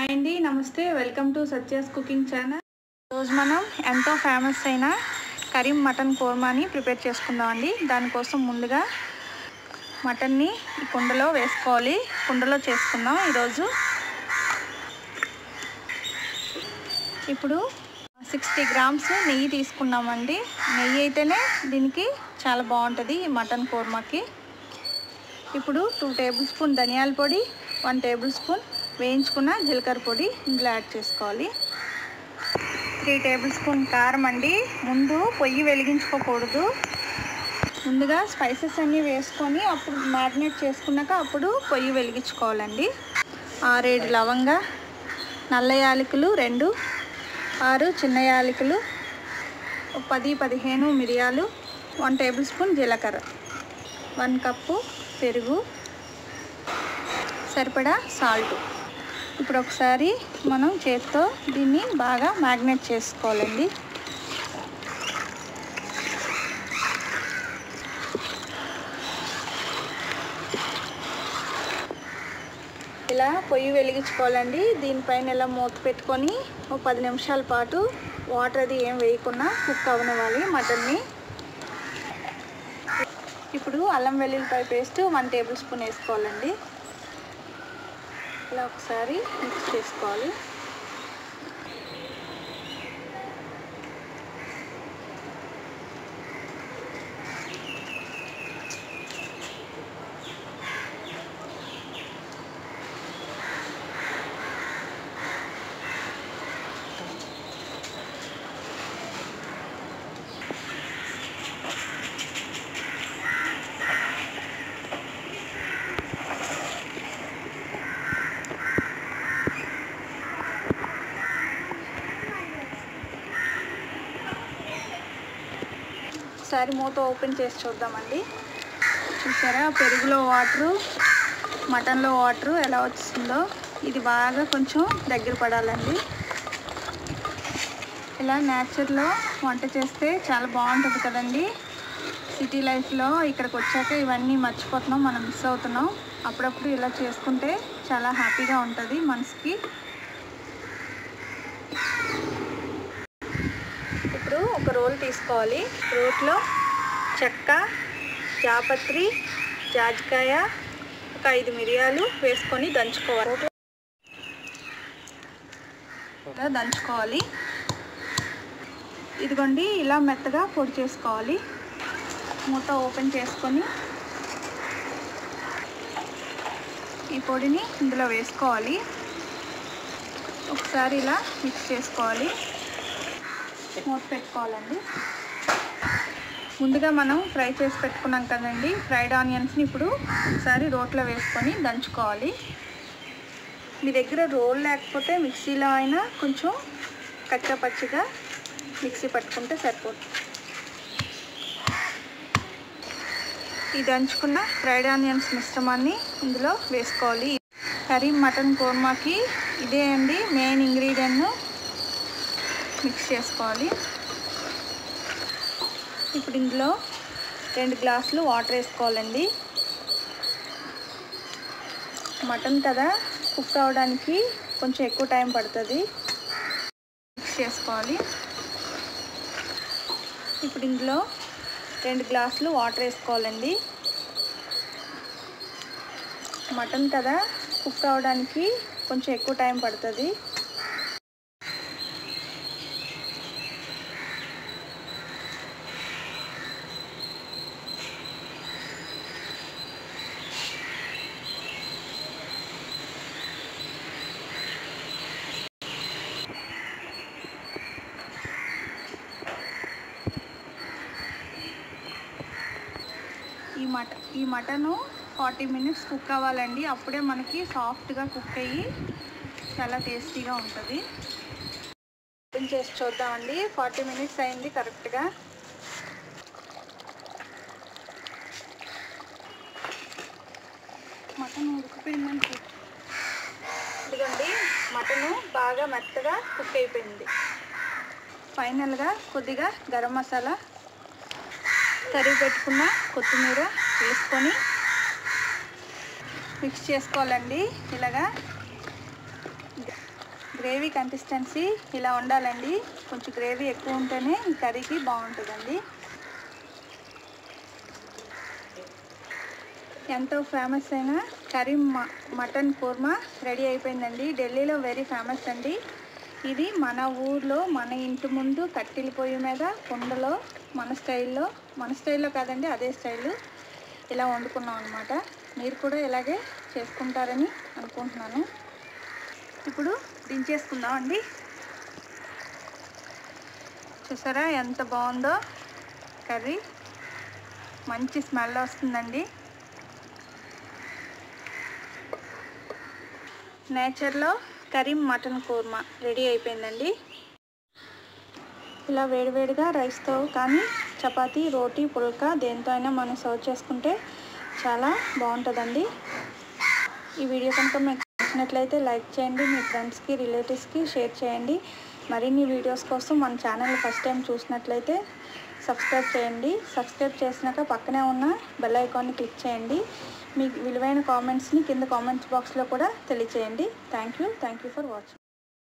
అండి నమస్తే welcome to Satya's cooking channel రోజు మనం ఎంతో ఫేమస్ అయిన కరీం మటన్ కోర్మాని ప్రిపేర్ చేసుకుందామండి దానికోసం ముందుగా మటన్ని ఈ కుండలో వేసుకోవాలి కుండలో చేసుకుందాం ఈరోజు ఇప్పుడు సిక్స్టీ గ్రామ్స్ నెయ్యి తీసుకున్నామండి నెయ్యి అయితేనే దీనికి చాలా బాగుంటుంది ఈ మటన్ కోర్మాకి ఇప్పుడు టూ టేబుల్ స్పూన్ ధనియాల పొడి వన్ టేబుల్ స్పూన్ వేయించుకున్న జీలకర్ర పొడి ఇందులో యాడ్ చేసుకోవాలి త్రీ టేబుల్ స్పూన్ కారం అండి ముందు పొయ్యి వెలిగించుకోకూడదు ముందుగా స్పైసెస్ అన్నీ వేసుకొని అప్పుడు మ్యారినేట్ చేసుకున్నాక అప్పుడు పొయ్యి వెలిగించుకోవాలండి ఆరేడు లవంగా నల్ల యాలకులు రెండు ఆరు చిన్న యాలకులు ఒక పది పదిహేను మిరియాలు వన్ టేబుల్ స్పూన్ జీలకర్ర వన్ కప్పు పెరుగు సరిపడా సాల్ట్ ఇప్పుడు ఒకసారి మనం చేత్తో దీన్ని బాగా మ్యాగ్నేట్ చేసుకోవాలండి ఇలా పొయ్యి వెలిగించుకోవాలండి దీనిపైన ఇలా మూత పెట్టుకొని ఒక పది నిమిషాల పాటు వాటర్ అది ఏం వేయకుండా కుక్ అవనివ్వాలి మటన్ని ఇప్పుడు అల్లం వెల్లుల్లిపాయ పేస్ట్ వన్ టేబుల్ స్పూన్ వేసుకోవాలండి ఇలా ఒకసారి మిక్స్ చేసుకోవాలి ఒకసారి మూత ఓపెన్ చేసి చూద్దామండి చూసారా పెరుగులో వాటరు మటన్లో వాటరు ఎలా వచ్చిందో ఇది బాగా కొంచెం దగ్గర పడాలండి ఇలా నేచర్లో వంట చేస్తే చాలా బాగుంటుంది కదండి సిటీ లైఫ్లో ఇక్కడికి వచ్చాక ఇవన్నీ మర్చిపోతున్నాం మనం మిస్ అవుతున్నాం అప్పుడప్పుడు ఇలా చేసుకుంటే చాలా హ్యాపీగా ఉంటుంది మనసుకి ఇప్పుడు ఒక రోల్ తీసుకోవాలి రోట్లో చెక్క జాపత్రి జాజికాయ ఒక ఐదు మిరియాలు వేసుకొని దంచుకోవాలి ఇలా దంచుకోవాలి ఇదిగోండి ఇలా మెత్తగా పొడి చేసుకోవాలి మూత ఓపెన్ చేసుకొని ఈ పొడిని ఇందులో వేసుకోవాలి ఒకసారి ఇలా మిక్స్ చేసుకోవాలి మూత పెట్టుకోవాలండి ముందుగా మనం ఫ్రై చేసి పెట్టుకున్నాం కదండి ఫ్రైడ్ ఆనియన్స్ని ఇప్పుడు ఒకసారి రోట్లో వేసుకొని దంచుకోవాలి మీ దగ్గర రోల్ లేకపోతే మిక్సీలో అయినా కొంచెం కచ్చపచ్చిగా మిక్సీ పట్టుకుంటే సరిపోతుంది ఈ దంచుకున్న ఫ్రైడ్ ఆనియన్స్ మిశ్రమాన్ని ఇందులో వేసుకోవాలి కర్రీ మటన్ కోర్మాకి ఇదే అండి మెయిన్ ఇంగ్రీడియంట్ మిక్స్ చేసుకోవాలి ఇప్పుడు ఇందులో రెండు గ్లాసులు వాటర్ వేసుకోవాలండి మటన్ కదా కుక్ అవడానికి కొంచెం ఎక్కువ టైం పడుతుంది మిక్స్ చేసుకోవాలి ఇప్పుడు ఇందులో రెండు గ్లాసులు వాటర్ వేసుకోవాలండి మటన్ కదా కుక్ అవడానికి కొంచెం ఎక్కువ టైం పడుతుంది ఈ మట ఈ మటను ఫార్టీ మినిట్స్ కుక్ అవ్వాలండి అప్పుడే మనకి సాఫ్ట్గా కుక్ అయ్యి చాలా టేస్టీగా ఉంటుంది ఓపెన్ చేసి చూద్దామండి ఫార్టీ మినిట్స్ అయింది కరెక్ట్గా మటన్ ఉడికిపోయిందండి ఇదిగోండి మటను బాగా మెత్తగా కుక్ అయిపోయింది ఫైనల్గా కొద్దిగా గరం మసాలా తరిగి పెట్టుకున్న కొత్తిమీర వేసుకొని మిక్స్ చేసుకోవాలండి ఇలాగా గ్రేవీ కన్సిస్టెన్సీ ఇలా ఉండాలండి కొంచెం గ్రేవీ ఎక్కువ ఉంటేనే ఈ కర్రీకి బాగుంటుందండి ఎంతో ఫేమస్ అయిన కర్రీ మ మటన్ కూర్మా రెడీ అయిపోయిందండి ఢిల్లీలో వెరీ ఫేమస్ అండి ఇది మన ఊర్లో మన ఇంటి ముందు కట్టెల పొయ్యి మీద కుండలో మన స్టైల్లో మన స్టైల్లో కాదండి అదే స్టైలు ఇలా వండుకున్నాం అనమాట మీరు కూడా ఇలాగే చేసుకుంటారని అనుకుంటున్నాను ఇప్పుడు దించేసుకుందాం అండి చూసారా ఎంత బాగుందో కర్రీ మంచి స్మెల్ వస్తుందండి నేచర్లో కరీం మటన్ కూర్మా రెడీ అయిపోయిందండి ఇలా వేడివేడిగా రైస్తో కానీ చపాతీ రోటీ పుల్కా దేంతో అయినా మనం సర్వ్ చేసుకుంటే చాలా బాగుంటుందండి ఈ వీడియో కనుక మీకు నచ్చినట్లయితే లైక్ చేయండి మీ ఫ్రెండ్స్కి రిలేటివ్స్కి షేర్ చేయండి మరిన్ని వీడియోస్ కోసం మన ఛానల్ ఫస్ట్ టైం చూసినట్లయితే సబ్స్క్రైబ్ చేయండి సబ్స్క్రైబ్ చేసినాక పక్కనే ఉన్న బెల్ ఐకాన్ని క్లిక్ చేయండి మీ విలువైన కామెంట్స్ని కింద కామెంట్స్ బాక్స్లో కూడా తెలియచేయండి thank you thank you for watching